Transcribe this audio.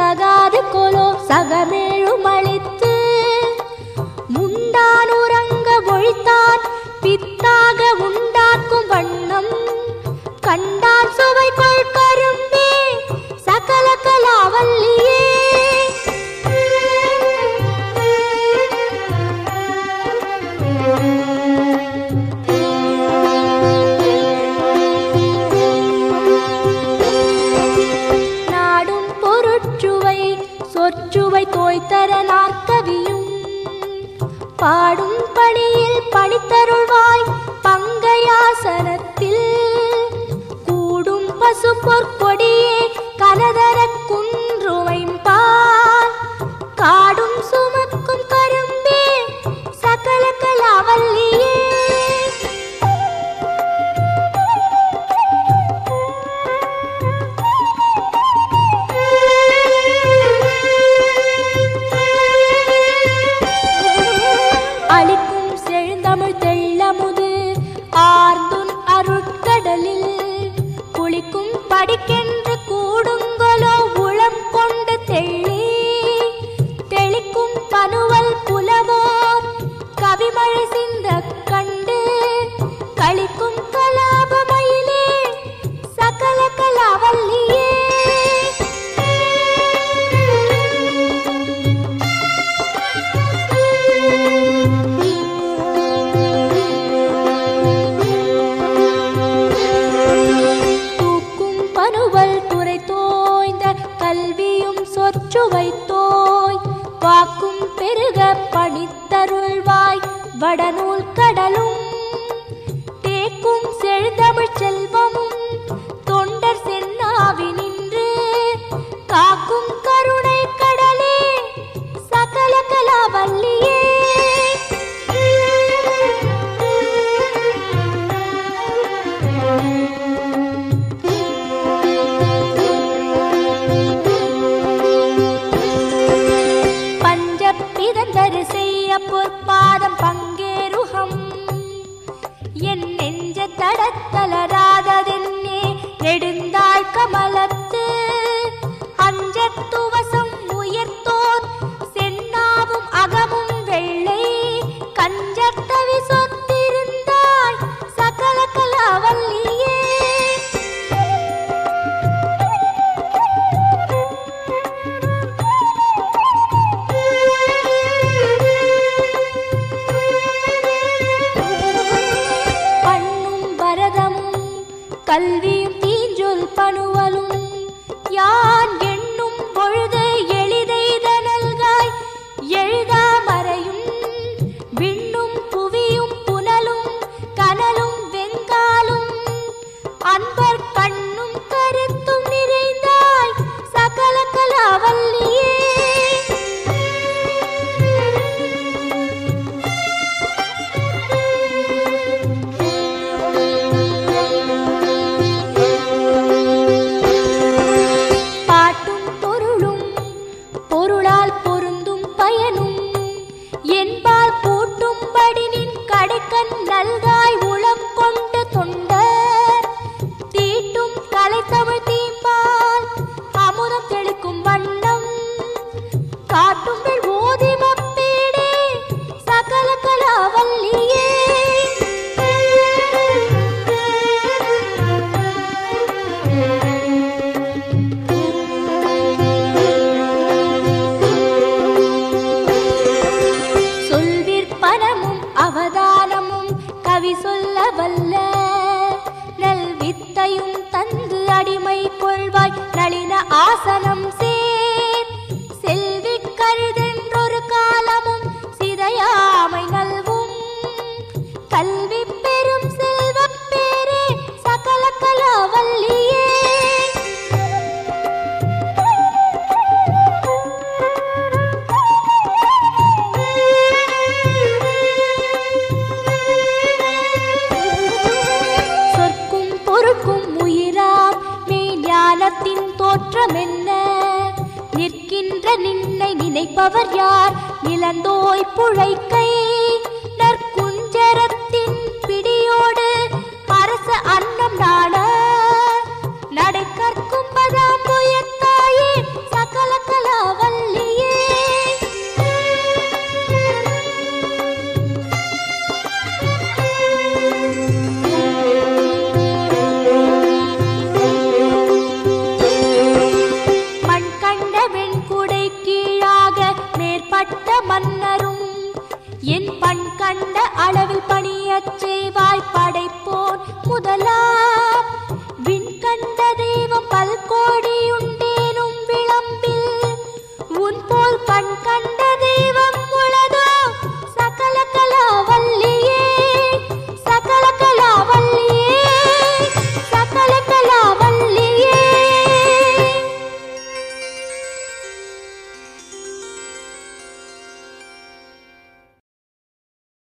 தகாது கொலோ சகமேழும் அளித்து முண்டானுறங்க ஒழித்தான் பித்தாக உண்டாக்கும் வண்ணம் கண்டான் சுவை கொள் கரும்பே சகல கலாவல்லியே நாடும் பொருட்சுவை சொற்சுவை தோய்த்தர நாற்கவியும் பாடும் பணியில் பணித்தருள்வாய் பங்கையாசனத்தில் கூடும் பசு பொற்கொடியே கனதர குன்றுவைம்பால் காடும் சுமக்கும் கரும்பே சகல கலாவல்லியே அளிக்கும் செழுந்தமிழ் தெள்ளமுது ஆர்ந்துன் அருட்கடலில் குளிக்கும் படிக்கென்று கூடுங்கொலோ உளம் கொண்டு தெள்ளி தெளிக்கும் பனுவல் புலவோர் கவிமழை சிந்த கண்டு களிக்கும் கலாபமயிலே சகல கலாவல்லியே தூக்கும் பனுவல் துறை தோய்ந்த கல்வியும் சொற்சுவை தோய் வாக்கும் பெருக பணித்தருள்வாய் வடநூல் கடலும் தேக்கும் செழுந்தமிழ் செல்வமும் தொண்டர் சென்னாவி நின்று காக்கும் கருணை கடலே சகல கலாவல்லியே பஞ்ச பிதந்தரு செய்ய பொற்பாதம் பங்கேருகம் என் நெஞ்ச தடத்தலராததென்னே நெடுந்தாள் கமலத்து அஞ்சத் துவசம் உயர்த்தோர் சென்னாவும் அகமும் வெள்ளை கஞ்சத்தவி சொத்திருந்தாய் சகல கலாவல்லியே பண்ணும் பரதமும் கல்வியும் தீஞ்சொல் பணுவலும் யான் எண்ணும் பொழுது எளிதைதனல்காய் எழுதாமறையும் விண்ணும் புவியும் புனலும் கனலும் வெங்காலும் அன்பர் கண்ணும் கருத்தும் நிறைந்தாய் சகல கலாவல்லியே பாட்டும் பொருளும் பொருளால் பொருந்தும் பயனும் என்பால் கூட்டும்படி நின் கடைக்கண் நல்காய் உளம் கொண்டு தொண்டர் தீட்டும் கலைத்தமிழ் தீம்பால் அமுதம் தெளிக்கும் வண்ணம் காட்டும் வெள் ஓதி மப்பீடே சகல கலாவல்லியே சொல்விற்பனமும் அவதானமும் கவி சொல்ல வல்ல நல் வித்தையும் தந்து அடிமை கொள்வாய் நளின ஆசனம் சேர் செல்வி கருதென்றொரு காலமும் சிதையாமை நல்வும் கல்வி பெரும் செல்வப் பேரே சகல கலாவல்லியே சொற்கும் பொருட்கும் உயிராம் மெய்ஞானத்தின் தோற்றம் என்ன நிற்கின்ற நின்னை நினைப்பவர் யார் நிலந்தோய் புழைக்கை நற்குஞ்சரத்தின் பிடியோடு அரச அன்னம் நாட